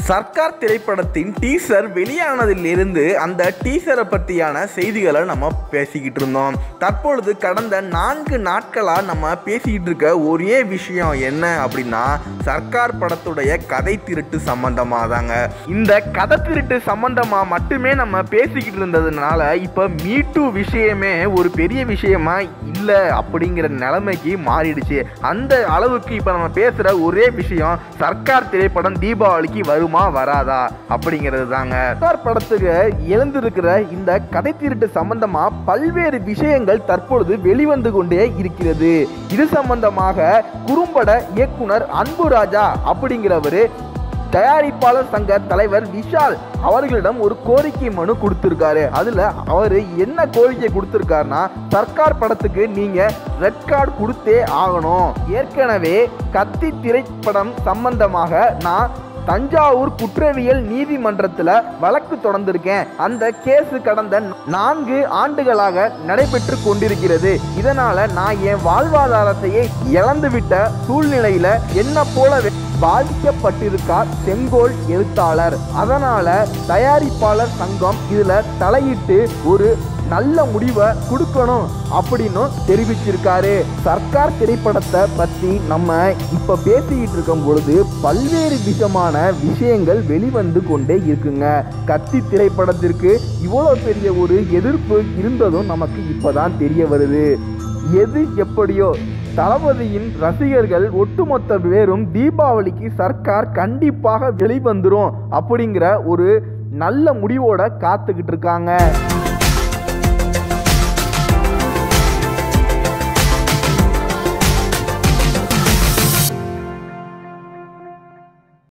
சர்க்கார் திரைப்படத்தின் டீசர் வெளியானதிலிருந்து அந்த டீசரை பற்றியான செய்திகளை நம்ம பேசிக்கிட்டு இருந்தோம் தற்பொழுது கடந்த நான்கு நாட்களாக நம்ம பேசிக்கிட்டு இருக்க ஒரே விஷயம் என்ன அப்படின்னா சர்க்கார் படத்துடைய கதை திருட்டு சம்பந்தமாக தாங்க இந்த கதை திருட்டு சம்பந்தமாக மட்டுமே நம்ம பேசிக்கிட்டு இருந்ததுனால இப்போ மீட்டு விஷயமே ஒரு பெரிய விஷயமா இல்லை அப்படிங்கிற நிலைமைக்கு மாறிடுச்சு அந்த அளவுக்கு இப்போ நம்ம பேசுகிற ஒரே விஷயம் சர்க்கார் திரைப்படம் தீபாவளிக்கு வருமா வராதா அப்படிங்கிறது தாங்க சர்க்கார் படத்துக்கு எழுந்திருக்கிற இந்த கதை திருட்டு சம்பந்தமா பல்வேறு விஷயங்கள் தற்பொழுது வெளிவந்து கொண்டே இருக்கிறது இது சம்பந்தமாக குறும்பட இயக்குனர் அன்பு ராஜா அப்படிங்கிறவரு தயாரிப்பாளர் சங்க தலைவர் விஷால் அவர்களிடம் ஒரு கோரிக்கை மனு கொடுத்திருக்காரு அதுல அவர் என்ன கோரிக்கை கொடுத்திருக்காருன்னா சர்க்கார் படத்துக்கு நீங்க ரெட் கார்டு கொடுத்தே ஆகணும் ஏற்கனவே கத்தி திரைப்படம் சம்பந்தமாக நான் தஞ்சாவூர் குற்றவியல் நீதிமன்றத்தில் வழக்கு தொடர்ந்திருக்கேன் அந்த கேஸ் கடந்த நான்கு ஆண்டுகளாக நடைபெற்று கொண்டிருக்கிறது இதனால நான் என் வாழ்வாதாரத்தையே இழந்துவிட்ட சூழ்நிலையில என்ன போலவே பாதிக்கப்பட்டிருக்கார் செங்கோல் எழுத்தாளர் அதனால தயாரிப்பாளர் சங்கம் இதுல தலையிட்டு ஒரு நல்ல முடிவை கொடுக்கணும் அப்படின்னு தெரிவிச்சிருக்காரு சர்க்கார் திரைப்படத்தை பற்றி நம்ம இப்போ பேசிக்கிட்டு இருக்கும் பொழுது பல்வேறு விதமான விஷயங்கள் வெளிவந்து கொண்டே இருக்குங்க கத்தி திரைப்படத்திற்கு இவ்வளோ பெரிய ஒரு எதிர்ப்பு இருந்ததும் நமக்கு இப்போதான் தெரிய வருது எது எப்படியோ தளபதியின் ரசிகர்கள் ஒட்டுமொத்த பேரும் தீபாவளிக்கு சர்க்கார் கண்டிப்பாக வெளிவந்துரும் அப்படிங்கிற ஒரு நல்ல முடிவோட காத்துக்கிட்டு இருக்காங்க